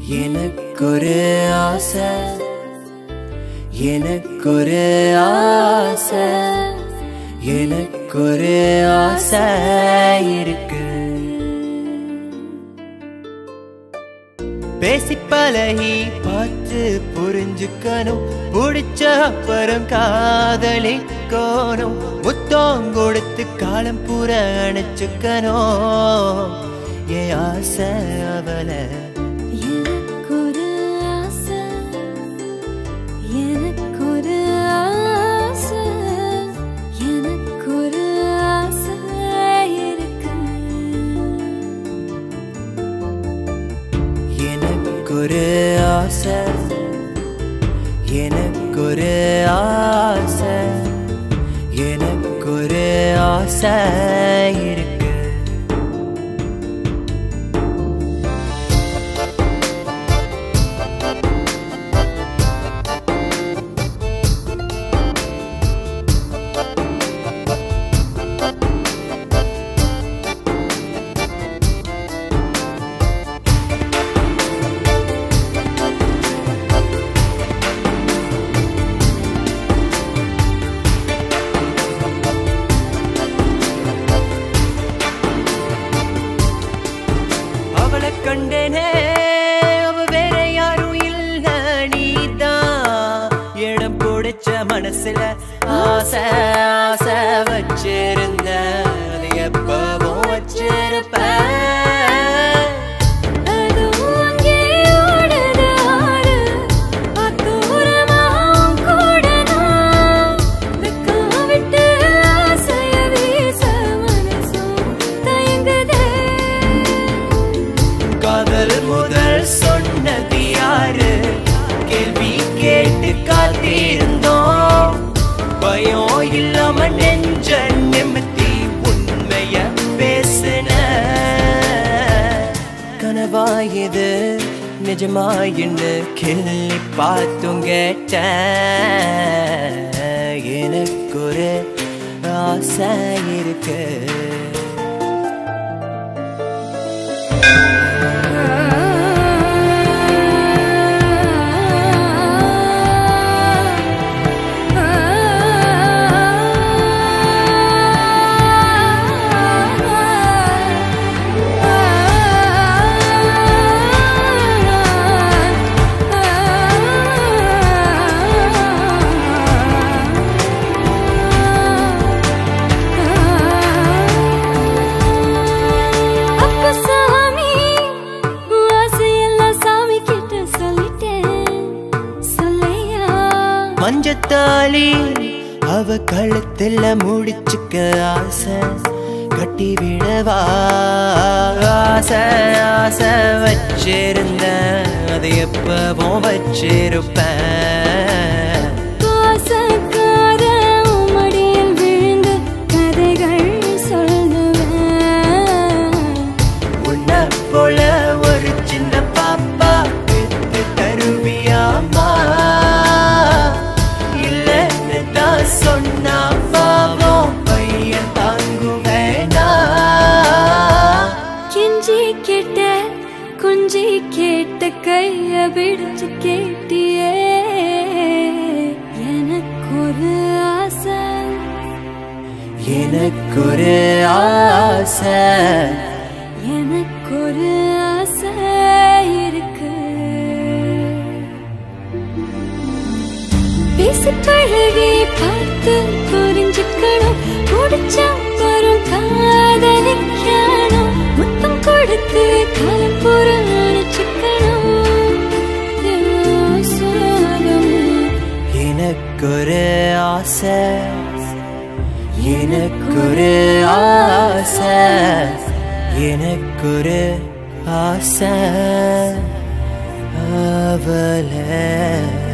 எனக்கொரு ஆசை எனக்கொரு ஆசை எனக்கொரு ஆசை இருக்கு பேசி பழகி பார்த்து புரிஞ்சுக்கணும் பிடிச்ச அப்புறம் காதலிக்கணும் முத்தம் கொடுத்து காலம் பூர அணைச்சுக்கணும் ஏ ஆசை அவளை எனக்கொரு ஆசை எனக்கொரு ஆசை எனக்கொரு ஆசை இருக்கு எனக்கொரு ஆசை எனக்கொரு ஆசை எனக்கொரு ஆசை இருக்கு அவளை கண்டேனே அவ வேற யாரும் இல்ல நீதான் இடம் பிடிச்ச மனசுல ஆசை ஆசை வச்சிருந்த அது எப்பவும் வச்சிருப்பேன் அதுவும் அங்கே ஓடுது ஆறு அத்தூரமாம் கூட நான் வெக்கம் விட்டு ஆசைய வீச மனசும் தயங்குதே காதல் முதல் சொன்னது யாரு கேள்வி கேட்டு காத்திருந்தோம் பயம் இல்லாம நெஞ்ச நிமித்தி உண்மைய பேசின கனவாயுது நிஜமாயின்னு கிள்ளி பார்த்தும் கேட்ட எனக்கு ஒரு ஆசை இருக்கு அப்ப சாமி உன் ஆசையெல்லாம் சாமி கிட்ட சொல்லிட்டேன் சொல்லையா மஞ்சத்தாளி அவ கழுத்துல முடிச்சுக்க ஆசை கட்டி விடவா ஆசை ஆசை வச்சிருந்த அது எப்பவும் வச்சிருப்பேன் பாசக்கார உன் மடியில் விழுந்து கதைகள் சொல்லுவேன் உன்னை போல ஒரு சின்ன பாப்பா பெத்து தருவியாமா இல்லைன்னு தான் சொன்னா பாவம் பையன் தாங்குவேனா கெஞ்சி கேட்ட குஞ்சி கேட்ட கைய பிடிச்சு கேட்டியே எனக்கு ஒரு ஆசை எனக்கு ஒரு ஆசை எனக்கு ஒரு ஆசை இருக்கு பேசி பழகி பார்த்து புரிஞ்சுக்கணும் பிடிச்ச வரும் காதலிக்கணும் முத்தம் கொடுத்து காலம் பூர அணைச்சுக்கணும் எனக்கு ஒரு ஆசை எனக்கு ஒரு ஆசை எனக்கு ஒரு ஆசை அவளை